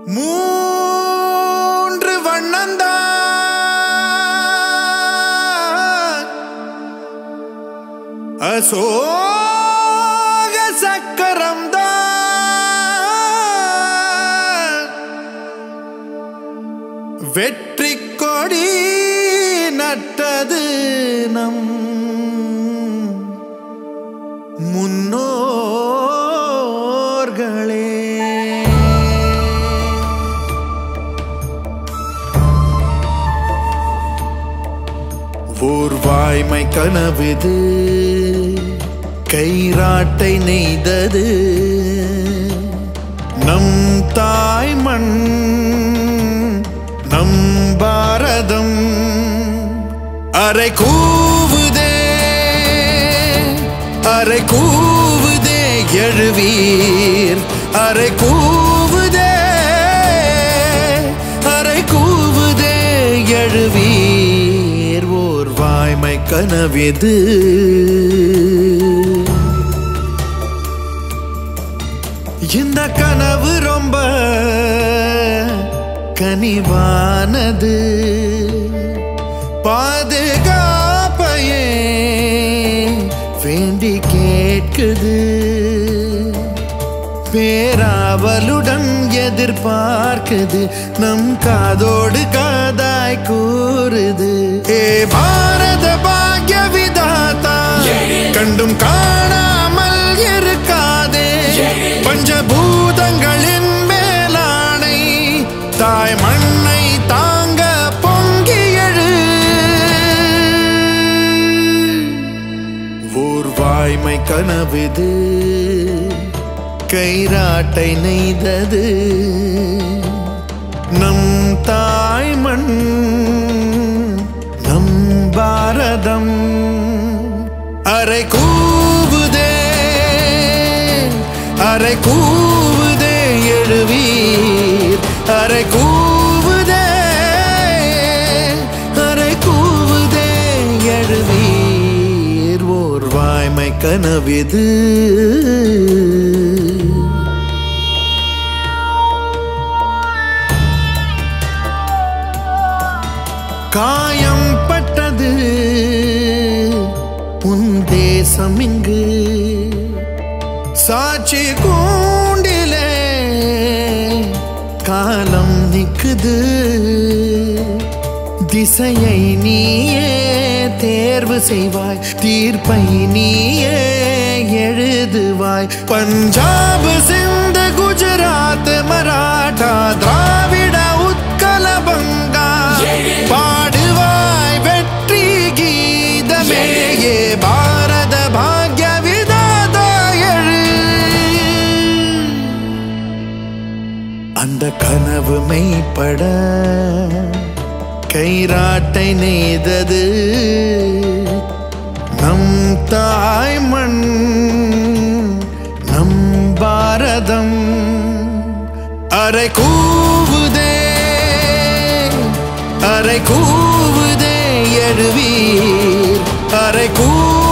மூன்று வண்ணந்தான் அசோக சக்கரம் தான் வெற்றி கொடி நட்டது நம் முன்னோர்களே ஓர் வாய்மை கனவுது கைராட்டை நெய்தது நம் தாய் மண் நம் பாரதம் அரை கூவுதே அரை கூவுதே எழுவீர் அரை கூவுதே அரை கூவுதே எழுவீர் ஓர் வாய்மை கனவிது இந்த கனவு ரொம்ப கனிவானது பாதுகாப்பையே வேண்டி கேட்குது பேராவலுடன் எதிர்பார்க்குது நம் காதோடு காதாய் கூறுது ஏ பாரத பாக்ய விதாதா கண்டும் காணாமல் இருக்காதே பஞ்சபூதங்களின் மேலானை தாய் மண்ணை தாங்க பொங்கி எழு ஓர் வாய்மை கனவுது கைராட்டை நெய்தது நம் தாய் மண் நம் பாரதம் அரை கூவுதே அரை கூவுதே எழுவீர் அரை கூவுதே அரை கூவுதே எழுவீர் ஓர் வாய்மை கனவிது காயம் பட்டது உன் தேசம் இங்கு சாட்சி கூண்டிலே காலம் நிக்குது திசையை நீயே தேர்வு செய்வாய் தீர்ப்பை நீயே எழுதுவாய் பஞ்சாப் சிந்து குஜராத் மராட்டா திராவிட உத்கல பங்கா பாடுவாய் வெற்றி கீதமே ஏ பாரத பாக்ய விதாதா எழு அந்த கனவு மெய்ப்பட கைராட்டை நெய்தது நம் தாய் மண் நம் பாரதம் அரை கூவுதே அரை கூவுதே எழுவீர் அரை கூ